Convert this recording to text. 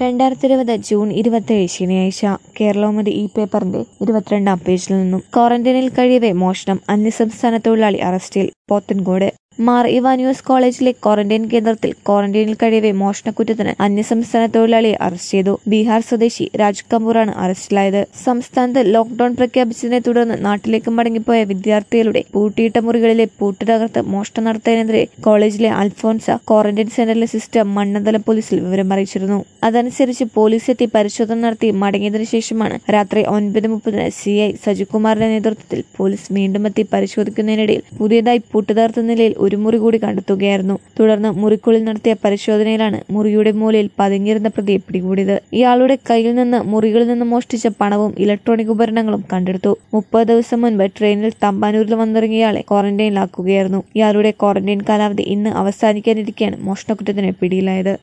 രണ്ടായിരത്തി ഇരുപത് ജൂൺ ഇരുപത്തേഴ് ശനിയാഴ്ച കേരളൗമതി ഈ പേപ്പറിന്റെ ഇരുപത്തിരണ്ടാം പേജിൽ നിന്നും ക്വാറന്റൈനിൽ കഴിയവെ മോഷണം അന്യസംസ്ഥാന തൊഴിലാളി അറസ്റ്റിൽ പോത്തൻകോട് മാർ ഇവാനിയോസ് കോളേജിലെ ക്വാറന്റൈൻ കേന്ദ്രത്തിൽ ക്വാറന്റൈനിൽ കഴിയവെ മോഷണക്കുറ്റത്തിന് അന്യസംസ്ഥാന തൊഴിലാളിയെ അറസ്റ്റ് ചെയ്തു ബീഹാർ സ്വദേശി രാജ് കപൂറാണ് അറസ്റ്റിലായത് സംസ്ഥാനത്ത് ലോക്ഡൌൺ പ്രഖ്യാപിച്ചതിനെ തുടർന്ന് നാട്ടിലേക്ക് മടങ്ങിപ്പോയ വിദ്യാർത്ഥികളുടെ പൂട്ടിയിട്ട മുറികളിലെ പൂട്ട് തകർത്ത് മോഷണം നടത്തിയതിനെതിരെ കോളേജിലെ അൽഫോൺസ ക്വാറന്റൈൻ സെന്ററിലെ സിസ്റ്റർ മണ്ണന്തല പോലീസിൽ വിവരം അറിയിച്ചിരുന്നു അതനുസരിച്ച് പോലീസ് എത്തി പരിശോധന നടത്തി മടങ്ങിയതിനു ശേഷമാണ് രാത്രി ഒൻപത് മുപ്പതിന് സി ഐ സജികുമാറിന്റെ നേതൃത്വത്തിൽ പോലീസ് വീണ്ടും എത്തി പരിശോധിക്കുന്നതിനിടയിൽ പുതിയതായി പൂട്ട് തകർത്ത നിലയിൽ ഒരു മുറി കൂടി കണ്ടെത്തുകയായിരുന്നു തുടർന്ന് മുറിക്കുള്ളിൽ നടത്തിയ പരിശോധനയിലാണ് മുറിയുടെ മൂലയിൽ പതുങ്ങിയിരുന്ന പ്രതിയെ പിടികൂടിയത് ഇയാളുടെ കയ്യിൽ നിന്ന് മുറികളിൽ നിന്ന് മോഷ്ടിച്ച പണവും ഇലക്ട്രോണിക് ഉപകരണങ്ങളും കണ്ടെടുത്തു മുപ്പത് ദിവസം മുൻപ് ട്രെയിനിൽ തമ്പാനൂരിൽ വന്നിറങ്ങിയ ഇയാളെ ക്വാറന്റൈനിലാക്കുകയായിരുന്നു ഇയാളുടെ ക്വാറന്റൈൻ കാലാവധി ഇന്ന് അവസാനിക്കാനിരിക്കെയാണ് മോഷണക്കുറ്റത്തിന് പിടിയിലായത്